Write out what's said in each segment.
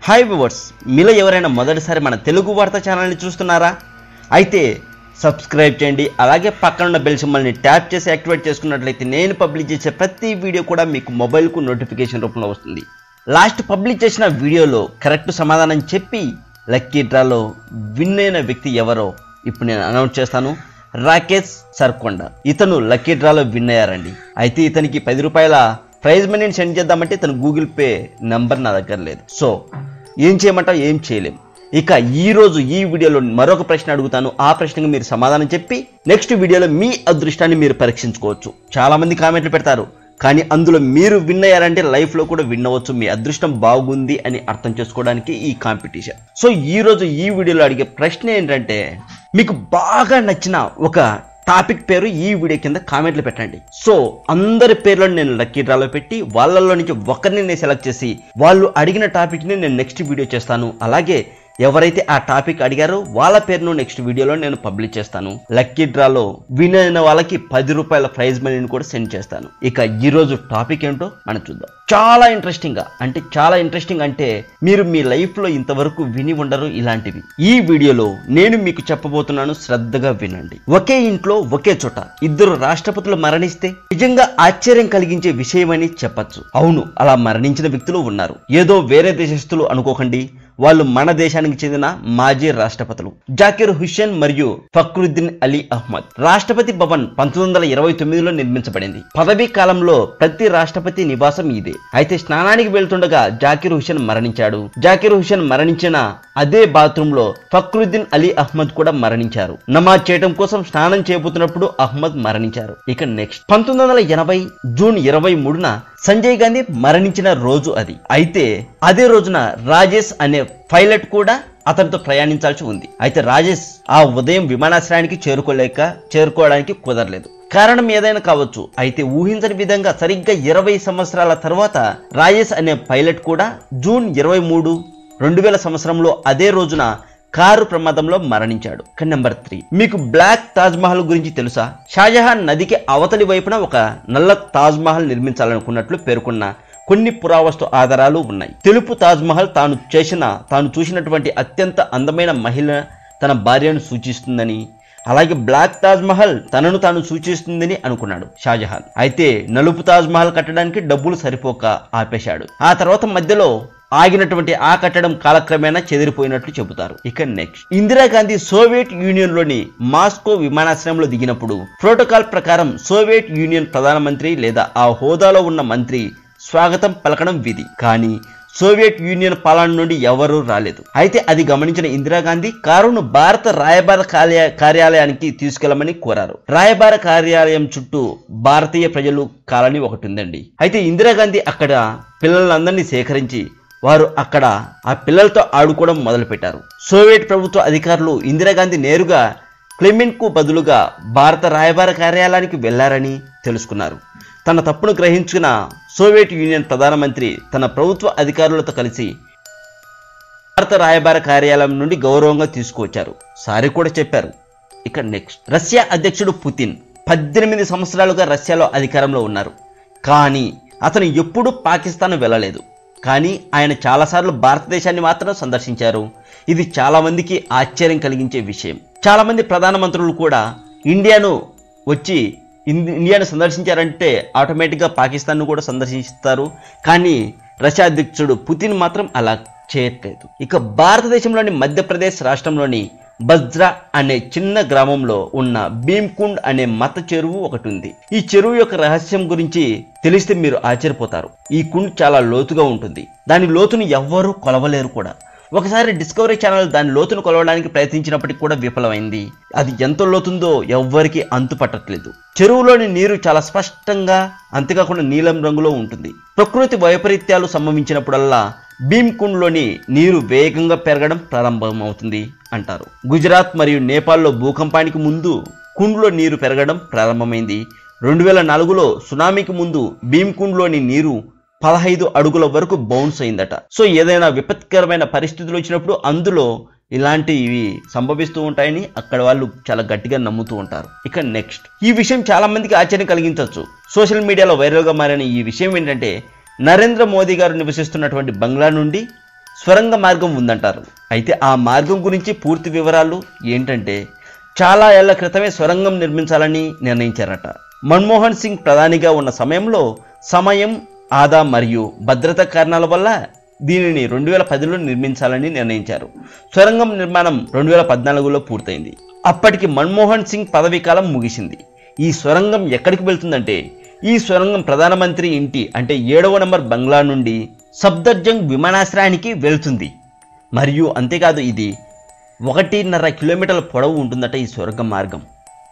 hi viewers మీలో ఎవరైనా మొదటిసారి మన తెలుగు వార్తా ఛానల్ని చూస్తున్నారా అయితే సబ్స్క్రైబ్ చేయండి అలాగే పక్కన ఉన్న బెల్ సింబల్ని ట్యాప్ చేసి యాక్టివేట్ చేసుకున్నట్లయితే నేను పబ్లిష్ చేసే ప్రతి వీడియో కూడా మీకు మొబైల్కు నోటిఫికేషన్ రూపంలో వస్తుంది లాస్ట్ పబ్లిష్ చేసిన వీడియోలో కరెక్ట్ సమాధానం చెప్పి లక్కీ డ్రాలో విన్ అయిన వ్యక్తి ఎవరో ఇప్పుడు నేను అనౌన్స్ చేస్తాను రాకేష్ సర్కొండ ఇతను లక్కీ డ్రాలో విన్ అయ్యారండి అయితే ఇతనికి పది రూపాయల ప్రైజ్ మనీని సెండ్ చేద్దామంటే తన గూగుల్ పే నంబర్ నా దగ్గర లేదు సో ఏం చేయమంటావు ఏం చేయలేం ఇక ఈ రోజు ఈ వీడియోలో మరొక ప్రశ్న అడుగుతాను ఆ ప్రశ్నకు మీరు సమాధానం చెప్పి నెక్స్ట్ వీడియోలో మీ అదృష్టాన్ని మీరు పరీక్షించుకోవచ్చు చాలా మంది కామెంట్లు పెడతారు కానీ అందులో మీరు విన్ అయ్యారంటే లైఫ్లో కూడా విన్ అవ్వచ్చు మీ అదృష్టం బాగుంది అని అర్థం చేసుకోవడానికి ఈ కాంపిటీషన్ సో ఈ రోజు ఈ వీడియోలో అడిగే ప్రశ్న ఏంటంటే మీకు బాగా నచ్చిన ఒక టాపిక్ పేరు ఈ వీడియో కింద కామెంట్లు పెట్టండి సో అందరి పేర్లను నేను లక్కీ డ్రాలో పెట్టి వాళ్ళల్లో నుంచి ఒకరిని నేను సెలెక్ట్ చేసి వాళ్ళు అడిగిన టాపిక్ని నేను నెక్స్ట్ వీడియో చేస్తాను అలాగే ఎవరైతే ఆ టాపిక్ అడిగారో వాళ్ళ పేరును నెక్స్ట్ వీడియోలో నేను పబ్లిష్ చేస్తాను లక్కీ డ్రాలో విన్ అయిన వాళ్ళకి పది రూపాయల ప్రైజ్ మనీని కూడా సెండ్ చేస్తాను ఇక ఈ రోజు టాపిక్ ఏంటో మనం చూద్దాం చాలా ఇంట్రెస్టింగ్ గా అంటే చాలా ఇంట్రెస్టింగ్ అంటే మీరు మీ లైఫ్ లో ఇంతవరకు విని ఉండరు ఇలాంటివి ఈ వీడియోలో నేను మీకు చెప్పబోతున్నాను శ్రద్ధగా వినండి ఒకే ఇంట్లో ఒకే చోట ఇద్దరు రాష్ట్రపతులు మరణిస్తే నిజంగా ఆశ్చర్యం కలిగించే విషయమని చెప్పచ్చు అవును అలా మరణించిన వ్యక్తులు ఉన్నారు ఏదో వేరే దేశస్తులు అనుకోకండి వాళ్ళు మన దేశానికి చెందిన మాజీ రాష్ట్రపతులు జాకిర్ హుస్సేన్ మరియు ఫక్రుద్దీన్ అలీ అహ్మద్ రాష్ట్రపతి భవన్ పంతొమ్మిది వందల ఇరవై తొమ్మిదిలో నిర్మించబడింది పదవీ కాలంలో ప్రతి రాష్ట్రపతి నివాసం ఇదే అయితే స్నానానికి వెళ్తుండగా జాకిర్ హుస్సేన్ మరణించాడు జాకిర్ హుస్సేన్ మరణించిన అదే బాత్రూమ్ లో ఫక్రుద్దీన్ అలీ అహ్మద్ కూడా మరణించారు నమాజ్ చేయడం కోసం స్నానం చేయబోతున్నప్పుడు అహ్మద్ మరణించారు ఇక నెక్స్ట్ పంతొమ్మిది వందల ఎనభై జూన్ ఇరవై మూడున సంజయ్ గాంధీ మరణించిన రోజు అది అయితే అదే రోజున రాజేష్ అనే పైలట్ కూడా అతనితో ప్రయాణించాల్సి ఉంది అయితే రాజేష్ ఆ ఉదయం విమానాశ్రయానికి చేరుకోలేక చేరుకోవడానికి కుదరలేదు కారణం ఏదైనా కావచ్చు అయితే ఊహించని విధంగా సరిగ్గా ఇరవై సంవత్సరాల తర్వాత రాజేష్ అనే పైలట్ కూడా జూన్ ఇరవై మూడు రెండు వేల సంవత్సరంలో అదే రోజున కారు ప్రమాదంలో మరణించాడు నెంబర్ త్రీ మీకు బ్లాక్ తాజ్ మహల్ గురించి తెలుసా షాజహాన్ నదికి అవతలి వైపున ఒక నల్ల తాజ్ మహల్ నిర్మించాలనుకున్నట్లు పేర్కొన్న కొన్ని పురావస్తు ఆధారాలు ఉన్నాయి తెలుపు తాజ్ మహల్ తాను చేసిన తాను చూసినటువంటి అత్యంత అందమైన మహిళ తన భార్యను సూచిస్తుందని అలాగే బ్లాక్ తాజ్ మహల్ తనను తాను సూచిస్తుందని అనుకున్నాడు షాజహాన్ అయితే నలుపు తాజ్ మహల్ కట్టడానికి డబ్బులు సరిపోక ఆపేశాడు ఆ తర్వాత మధ్యలో ఆగినటువంటి ఆ కట్టడం కాలక్రమేణా చెదిరిపోయినట్లు చెబుతారు ఇక నెక్స్ట్ ఇందిరాగాంధీ సోవియట్ యూనియన్ లోని మాస్కో విమానాశ్రయంలో దిగినప్పుడు ప్రోటోకాల్ ప్రకారం సోవియట్ యూనియన్ ప్రధానమంత్రి లేదా ఆ హోదాలో ఉన్న మంత్రి స్వాగతం పలకడం విధి కానీ సోవియట్ యూనియన్ పాలన నుండి ఎవరూ రాలేదు అయితే అది గమనించిన ఇందిరాగాంధీ కారును భారత రాయబార కార్య కార్యాలయానికి తీసుకెళ్లమని కోరారు రాయబార కార్యాలయం చుట్టూ భారతీయ ప్రజలు కాలనీ ఒకటి ఉందండి అయితే ఇందిరాగాంధీ అక్కడ పిల్లలందరినీ సేకరించి వారు అక్కడ ఆ పిల్లలతో ఆడుకోవడం మొదలుపెట్టారు సోవియట్ ప్రభుత్వ అధికారులు ఇందిరాగాంధీ నేరుగా క్లెమిన్కు బదులుగా భారత రాయబార కార్యాలయానికి వెళ్లారని తెలుసుకున్నారు తన తప్పును గ్రహించిన సోవియట్ యూనియన్ ప్రధానమంత్రి తన ప్రభుత్వ అధికారులతో కలిసి భారత రాయబార కార్యాలయం నుండి గౌరవంగా తీసుకువచ్చారు సారీ కూడా చెప్పారు ఇక నెక్స్ట్ రష్యా అధ్యక్షుడు పుతిన్ పద్దెనిమిది సంవత్సరాలుగా రష్యాలో అధికారంలో ఉన్నారు కానీ అతను ఎప్పుడూ పాకిస్తాన్ వెళ్ళలేదు కానీ ఆయన చాలాసార్లు భారతదేశాన్ని మాత్రం సందర్శించారు ఇది చాలా మందికి ఆశ్చర్యం కలిగించే విషయం చాలా మంది ప్రధానమంత్రులు కూడా ఇండియాను వచ్చి ఇన్- ఇండియాను సందర్శించారంటే ఆటోమేటిక్గా పాకిస్తాన్ను కూడా సందర్శిస్తారు కానీ రష్యా అధ్యక్షుడు పుతిన్ మాత్రం అలా చేయట్లేదు ఇక భారతదేశంలోని మధ్యప్రదేశ్ రాష్ట్రంలోని బజ్రా అనే చిన్న గ్రామంలో ఉన్న భీమ్కుండ్ అనే మత చెరువు ఒకటి ఉంది ఈ చెరువు యొక్క రహస్యం గురించి తెలిస్తే మీరు ఆశ్చర్యపోతారు ఈ కుండ్ చాలా లోతుగా ఉంటుంది దాని లోతును ఎవ్వరూ కొలవలేరు కూడా ఒకసారి డిస్కవరీ ఛానల్ దాని లోతును కొలవడానికి ప్రయత్నించినప్పటికీ కూడా విఫలమైంది అది ఎంత లోతుందో ఎవ్వరికి అంతు పట్టట్లేదు చెరువులోని నీరు చాలా స్పష్టంగా అంతేకాకుండా నీలం రంగులో ఉంటుంది ప్రకృతి వైపరీత్యాలు సంభవించినప్పుడల్లా భీమ్కుండ్లోని నీరు వేగంగా పెరగడం ప్రారంభమవుతుంది అంటారు గుజరాత్ మరియు నేపాల్లో భూకంపానికి ముందు కుండ్లో నీరు పెరగడం ప్రారంభమైంది రెండు వేల నాలుగులో సునామీకి ముందు భీమ్కుండ్లోని నీరు పదహైదు అడుగుల వరకు బౌన్స్ అయిందట సో ఏదైనా విపత్కరమైన పరిస్థితులు వచ్చినప్పుడు అందులో ఇలాంటివి సంభవిస్తూ ఉంటాయని అక్కడ వాళ్ళు చాలా గట్టిగా నమ్ముతూ ఉంటారు ఇక నెక్స్ట్ ఈ విషయం చాలా మందికి ఆశ్చర్యం కలిగించవచ్చు సోషల్ మీడియాలో వైరల్గా మారిన ఈ విషయం ఏంటంటే నరేంద్ర మోదీ గారు నివసిస్తున్నటువంటి బంగ్లా నుండి స్వరంగ మార్గం ఉందంటారు అయితే ఆ మార్గం గురించి పూర్తి వివరాలు ఏంటంటే చాలా ఏళ్ల క్రితమే స్వరంగం నిర్మించాలని నిర్ణయించారట మన్మోహన్ సింగ్ ప్రధానిగా ఉన్న సమయంలో సమయం ఆదా మరియు భద్రత కారణాల వల్ల దీనిని రెండు వేల పదిలో నిర్మించాలని నిర్ణయించారు సొరంగం నిర్మాణం రెండు వేల పద్నాలుగులో పూర్తయింది అప్పటికి మన్మోహన్ సింగ్ పదవీ కాలం ముగిసింది ఈ సొరంగం ఎక్కడికి వెళ్తుందంటే ఈ సొరంగం ప్రధానమంత్రి ఇంటి అంటే ఏడవ నంబర్ బంగ్లా నుండి సబ్దర్జంగ్ విమానాశ్రయానికి వెళ్తుంది మరియు అంతేకాదు ఇది ఒకటిన్నర కిలోమీటర్ల పొడవు ఉంటుందట ఈ సొరంగ మార్గం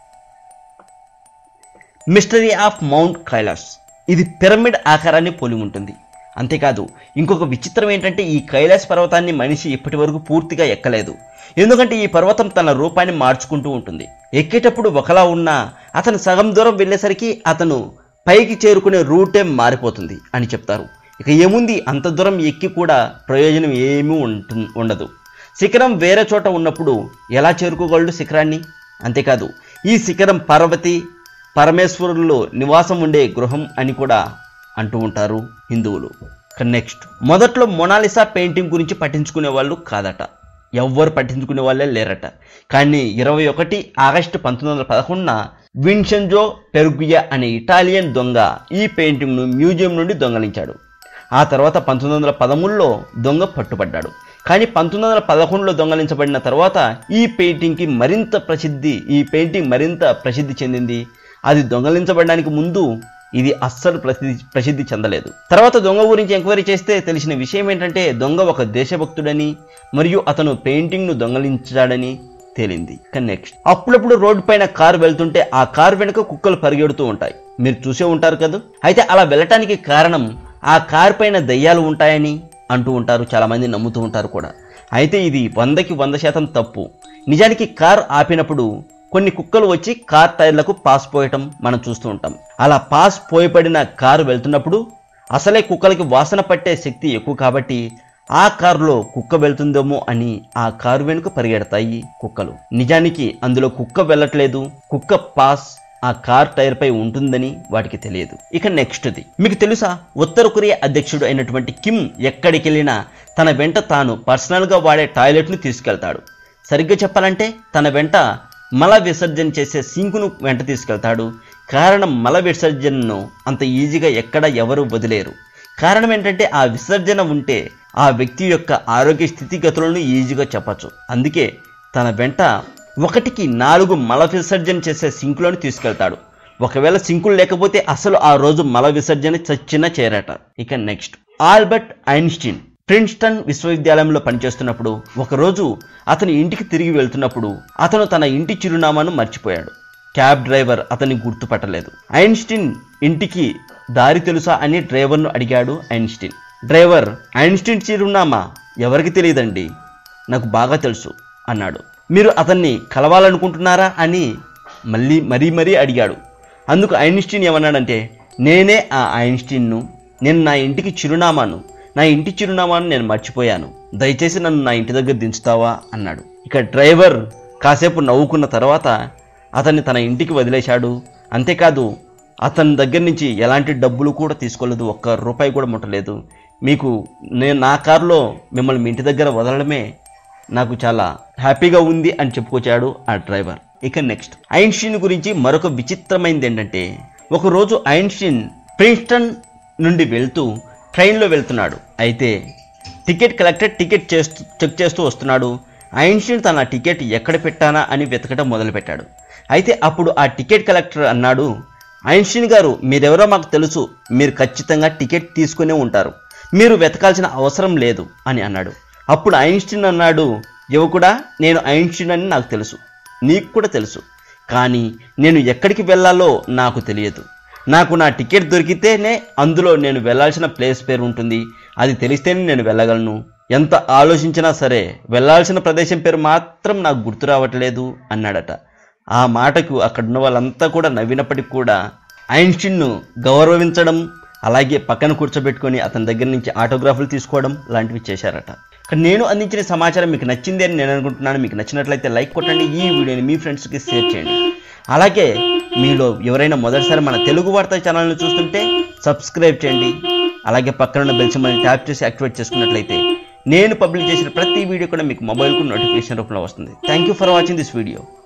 మిస్టరీ ఆఫ్ మౌంట్ కైలాస్ ఇది పిరమిడ్ ఆకారాన్ని పోలి ఉంటుంది అంతేకాదు ఇంకొక విచిత్రం ఏంటంటే ఈ కైలాస్ పర్వతాన్ని మనిషి ఇప్పటి వరకు పూర్తిగా ఎక్కలేదు ఎందుకంటే ఈ పర్వతం తన రూపాన్ని మార్చుకుంటూ ఉంటుంది ఎక్కేటప్పుడు ఒకలా ఉన్నా అతను సగం దూరం వెళ్ళేసరికి అతను పైకి చేరుకునే రూటే మారిపోతుంది అని చెప్తారు ఇక ఏముంది అంత దూరం ఎక్కి కూడా ప్రయోజనం ఏమీ ఉంటు ఉండదు శిఖరం వేరే చోట ఉన్నప్పుడు ఎలా చేరుకోగలడు శిఖరాన్ని అంతేకాదు ఈ శిఖరం పార్వతి పరమేశ్వరుల్లో నివాసం ఉండే గృహం అని కూడా అంటూ ఉంటారు హిందువులు నెక్స్ట్ మొదట్లో మొనాలిసా పెయింటింగ్ గురించి పట్టించుకునే వాళ్ళు కాదట ఎవ్వరు పట్టించుకునే వాళ్ళే లేరట కానీ ఇరవై ఒకటి ఆగస్టు పంతొమ్మిది వందల పదకొండున విన్సెంజో పెరుగుయా అనే ఇటాలియన్ దొంగ ఈ పెయింటింగ్ను మ్యూజియం నుండి దొంగలించాడు ఆ తర్వాత పంతొమ్మిది వందల పదమూడులో దొంగ పట్టుబడ్డాడు కానీ పంతొమ్మిది వందల పదకొండులో దొంగలించబడిన తర్వాత ఈ పెయింటింగ్కి మరింత ప్రసిద్ధి ఈ పెయింటింగ్ మరింత ప్రసిద్ధి చెందింది అది దొంగలించబడడానికి ముందు ఇది అస్సలు ప్రసిద్ధి ప్రసిద్ధి చెందలేదు తర్వాత దొంగ గురించి ఎంక్వైరీ చేస్తే తెలిసిన విషయం ఏంటంటే దొంగ ఒక దేశభక్తుడని మరియు అతను పెయింటింగ్ను దొంగలించాడని తేలింది నెక్స్ట్ అప్పుడప్పుడు రోడ్డు పైన కారు వెళ్తుంటే ఆ కారు వెనుక కుక్కలు పరిగెడుతూ ఉంటాయి మీరు చూసే ఉంటారు కదా అయితే అలా వెళ్ళటానికి కారణం ఆ కారు పైన దయ్యాలు ఉంటాయని అంటూ ఉంటారు చాలా మంది నమ్ముతూ ఉంటారు కూడా అయితే ఇది వందకి వంద శాతం తప్పు నిజానికి కార్ ఆపినప్పుడు కొన్ని కుక్కలు వచ్చి కార్ టైర్లకు పాస్ పోయటం మనం చూస్తూ ఉంటాం అలా పాస్ పోయబడిన కారు వెళ్తున్నప్పుడు అసలే కుక్కలకి వాసన పట్టే శక్తి ఎక్కువ కాబట్టి ఆ కారులో కుక్క వెళ్తుందేమో అని ఆ కారు వెనుక పరిగెడతాయి కుక్కలు నిజానికి అందులో కుక్క వెళ్ళట్లేదు కుక్క పాస్ ఆ కార్ టైర్ పై ఉంటుందని వాటికి తెలియదు ఇక నెక్స్ట్ది మీకు తెలుసా ఉత్తర కొరియా అధ్యక్షుడు అయినటువంటి కిమ్ ఎక్కడికి వెళ్ళినా తన వెంట తాను పర్సనల్గా వాడే టాయిలెట్ను తీసుకెళ్తాడు సరిగ్గా చెప్పాలంటే తన వెంట మల విసర్జన చేసే సింకును వెంట తీసుకెళ్తాడు కారణం మల విసర్జనను అంత ఈజీగా ఎక్కడ ఎవరు వదిలేరు కారణం ఏంటంటే ఆ విసర్జన ఉంటే ఆ వ్యక్తి యొక్క ఆరోగ్య స్థితిగతులను ఈజీగా చెప్పచ్చు అందుకే తన వెంట ఒకటికి నాలుగు మల విసర్జన చేసే సింకులను తీసుకెళ్తాడు ఒకవేళ సింకులు లేకపోతే అసలు ఆ రోజు మల విసర్జన చచ్చిన చేరట ఇక నెక్స్ట్ ఆల్బర్ట్ ఐన్స్టీన్ ప్రిన్స్టన్ విశ్వవిద్యాలయంలో పనిచేస్తున్నప్పుడు ఒకరోజు అతని ఇంటికి తిరిగి వెళ్తున్నప్పుడు అతను తన ఇంటి చిరునామాను మర్చిపోయాడు క్యాబ్ డ్రైవర్ అతన్ని గుర్తుపట్టలేదు ఐన్స్టీన్ ఇంటికి దారి తెలుసా అని డ్రైవర్ను అడిగాడు ఐన్స్టీన్ డ్రైవర్ ఐన్స్టీన్ చిరునామా ఎవరికి తెలియదండి నాకు బాగా తెలుసు అన్నాడు మీరు అతన్ని కలవాలనుకుంటున్నారా అని మళ్ళీ మరీ మరీ అడిగాడు అందుకు ఐన్స్టీన్ ఏమన్నాడంటే నేనే ఆ ఐన్స్టీన్ను నేను నా ఇంటికి చిరునామాను నా ఇంటి చిరునామాను నేను మర్చిపోయాను దయచేసి నన్ను నా ఇంటి దగ్గర దించుతావా అన్నాడు ఇక డ్రైవర్ కాసేపు నవ్వుకున్న తర్వాత అతన్ని తన ఇంటికి వదిలేశాడు అంతేకాదు అతని దగ్గర నుంచి ఎలాంటి డబ్బులు కూడా తీసుకోలేదు ఒక్క రూపాయి కూడా ముట్టలేదు మీకు నేను నా కారులో మిమ్మల్ని మీ ఇంటి దగ్గర వదలడమే నాకు చాలా హ్యాపీగా ఉంది అని చెప్పుకొచ్చాడు ఆ డ్రైవర్ ఇక నెక్స్ట్ ఐన్స్టీన్ గురించి మరొక విచిత్రమైనది ఏంటంటే ఒకరోజు ఐన్స్టీన్ ప్రిన్స్టన్ నుండి వెళ్తూ ట్రైన్లో వెళ్తున్నాడు అయితే టికెట్ కలెక్టర్ టికెట్ చేస్తూ చెక్ చేస్తూ వస్తున్నాడు ఐన్స్టీన్ తన టికెట్ ఎక్కడ పెట్టానా అని వెతకడం మొదలుపెట్టాడు అయితే అప్పుడు ఆ టికెట్ కలెక్టర్ అన్నాడు ఐన్స్టీన్ గారు మీరెవరో మాకు తెలుసు మీరు ఖచ్చితంగా టికెట్ తీసుకునే ఉంటారు మీరు వెతకాల్సిన అవసరం లేదు అని అన్నాడు అప్పుడు ఐన్స్టీన్ అన్నాడు యువకుడా నేను ఐన్స్టీన్ అని నాకు తెలుసు నీకు కూడా తెలుసు కానీ నేను ఎక్కడికి వెళ్ళాలో నాకు తెలియదు నాకు నా టికెట్ దొరికితేనే అందులో నేను వెళ్ళాల్సిన ప్లేస్ పేరు ఉంటుంది అది తెలిస్తేనే నేను వెళ్ళగలను ఎంత ఆలోచించినా సరే వెళ్ళాల్సిన ప్రదేశం పేరు మాత్రం నాకు గుర్తు రావట్లేదు అన్నాడట ఆ మాటకు అక్కడున్న వాళ్ళంతా కూడా నవ్వినప్పటికీ కూడా ఐన్స్టీన్ను గౌరవించడం అలాగే పక్కన కూర్చోబెట్టుకొని అతని దగ్గర నుంచి ఆటోగ్రాఫ్లు తీసుకోవడం లాంటివి చేశారట కానీ నేను అందించిన సమాచారం మీకు నచ్చింది అని నేను అనుకుంటున్నాను మీకు నచ్చినట్లయితే లైక్ కొట్టండి ఈ వీడియోని మీ ఫ్రెండ్స్కి షేర్ చేయండి అలాగే మీలో ఎవరైనా మొదటిసారి మన తెలుగు వార్తా ఛానల్ని చూస్తుంటే సబ్స్క్రైబ్ చేయండి అలాగే పక్కన ఉన్న బెల్ సింబల్ని ట్యాప్ చేసి యాక్టివేట్ చేసుకున్నట్లయితే నేను పబ్లిష్ చేసిన ప్రతి వీడియో కూడా మీకు మొబైల్కు నోటిఫికేషన్ రూపంలో వస్తుంది thank you for watching this video